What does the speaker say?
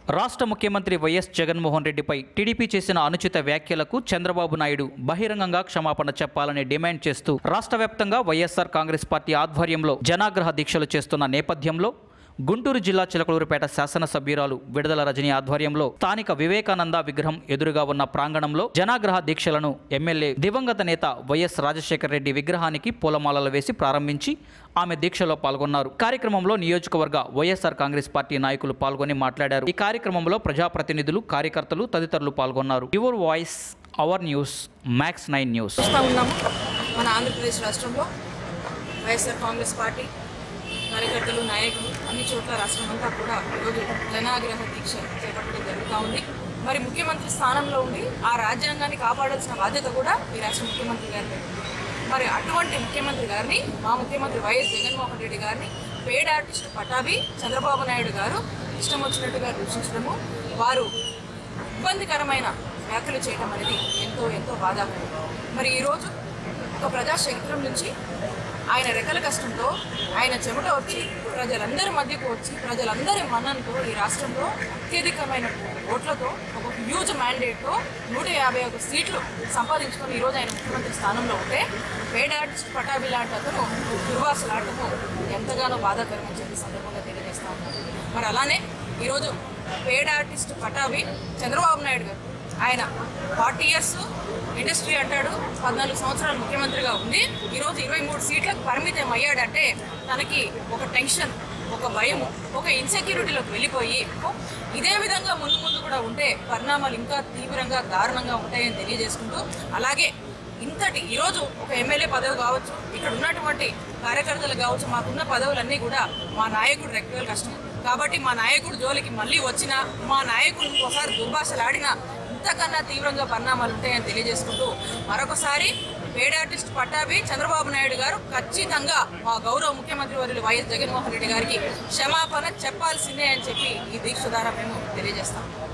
రాష్ట్ర ముఖ్యమంత్రి వైఎస్ జగన్మోహన్ రెడ్డిపై టీడీపీ చేసిన అనుచిత వ్యాఖ్యలకు చంద్రబాబు నాయుడు బహిరంగంగా క్షమాపణ చెప్పాలని డిమాండ్ చేస్తూ రాష్ట్ర వ్యాప్తంగా వైఎస్ఆర్ కాంగ్రెస్ పార్టీ ఆధ్వర్యంలో జనాగ్రహ దీక్షలు చేస్తున్న నేపథ్యంలో గుంటూరు జిల్లా చిలకలూరుపేట శాసనసభ్యురాలు విడుదల రజని ఆధ్వర్యంలో స్థానిక వివేకానంద విగ్రహం ఎదురుగా ఉన్న ప్రాంగణంలో జనాగ్రహ దీక్షలను ఎమ్మెల్యే దివంగత నేత వైఎస్ రాజశేఖర రెడ్డి విగ్రహానికి పూలమాలలు వేసి ప్రారంభించి ఆమె దీక్షలో పాల్గొన్నారు కార్యక్రమంలో నియోజకవర్గ వైఎస్ఆర్ కాంగ్రెస్ పార్టీ నాయకులు పాల్గొని మాట్లాడారు ఈ కార్యక్రమంలో ప్రజాప్రతినిధులు కార్యకర్తలు తదితరులు పాల్గొన్నారు your voice our news Max Nine News చూస్తూ ఉన్నాము మన ఆంధ్రప్రదేశ్ రాష్ట్రంలో వైఎస్ఆర్ కాంగ్రెస్ పార్టీ కార్యకర్తలు నాయకులు అన్ని చోట్ల రాష్ట్రం అంతా కూడా ఈరోజు జనాగ్రహ దీక్ష చేపట్టడం జరుగుతూ ఉంది మరి ముఖ్యమంత్రి స్థానంలో ఉండి ఆ రాజ్యాంగాన్ని కాపాడాల్సిన బాధ్యత కూడా ఈ రాష్ట్ర ముఖ్యమంత్రి గారి మీద ఉంది. మరి అటువంటి ముఖ్యమంత్రి గారిని మా ముఖ్యమంత్రి వైఎస్ జగన్మోహన్ రెడ్డి గారిని పేడ్ ఆర్టిస్ట్ పటాభి చంద్రబాబు నాయుడు గారు ఇష్టం వచ్చినట్టుగా దూషించడము వారు ఇబ్బందికరమైన వ్యాఖ్యలు చేయడం అనేది ఎంతో ఎంతో బాధాకరం మరి ఈరోజు ఒక ప్రజా శరీరం నుంచి ఆయన రెక్కల కష్టంతో ఆయన చెమట వచ్చి ప్రజలందరి మధ్యకు వచ్చి ప్రజలందరి మన్ననతో ఈ రాష్ట్రంలో అత్యధికమైన ఓట్లతో ఒక హ్యూజ్ మ్యాండేట్తో నూట యాభై ఒక సీట్లు సంపాదించుకొని ఈరోజు ఆయన ముఖ్యమంత్రి స్థానంలో ఉంటే పేడ ఆర్టిస్ట్ పటాబి లాంటి అతను దుర్వాసలాడటము ఎంతగానో బాధాకరమని చెప్పి సందర్భంగా తెలియజేస్తా ఉన్నాను మరి అలానే ఈరోజు పేడ్ ఆర్టిస్ట్ పటాభి చంద్రబాబు నాయుడు గారు ఆయన ఫార్టీ ఇయర్స్ ఇండస్ట్రీ అంటాడు పద్నాలుగు సంవత్సరాలు ముఖ్యమంత్రిగా ఉంది ఈరోజు ఇరవై మూడు సీట్లకు పరిమితం అయ్యాడంటే తనకి ఒక టెన్షన్ ఒక భయం ఒక ఇన్సెక్యూరిటీలోకి వెళ్ళిపోయి ఇదే విధంగా ముందు ముందు కూడా ఉంటే పరిణామాలు ఇంకా తీవ్రంగా దారుణంగా ఉంటాయని తెలియజేసుకుంటూ అలాగే ఇంతటి ఈరోజు ఒక ఎమ్మెల్యే పదవి కావచ్చు ఇక్కడ ఉన్నటువంటి కార్యకర్తలు కావచ్చు మాకున్న పదవులన్నీ కూడా మా నాయకుడు రెక్కల కష్టం కాబట్టి మా నాయకుడు జోలికి మళ్ళీ వచ్చినా మా నాయకుడు ఒకసారి దుర్భాషలాడినా ఇంతకన్నా తీవ్రంగా పరిణామాలు ఉంటాయని తెలియజేసుకుంటూ మరొకసారి పేడ ఆర్టిస్ట్ పట్టాభి చంద్రబాబు నాయుడు గారు ఖచ్చితంగా మా గౌరవ ముఖ్యమంత్రి వర్యులు వైఎస్ జగన్మోహన్ రెడ్డి గారికి క్షమాపణ చెప్పాల్సిందే అని చెప్పి ఈ దీక్ష ద్వారా మేము తెలియజేస్తాం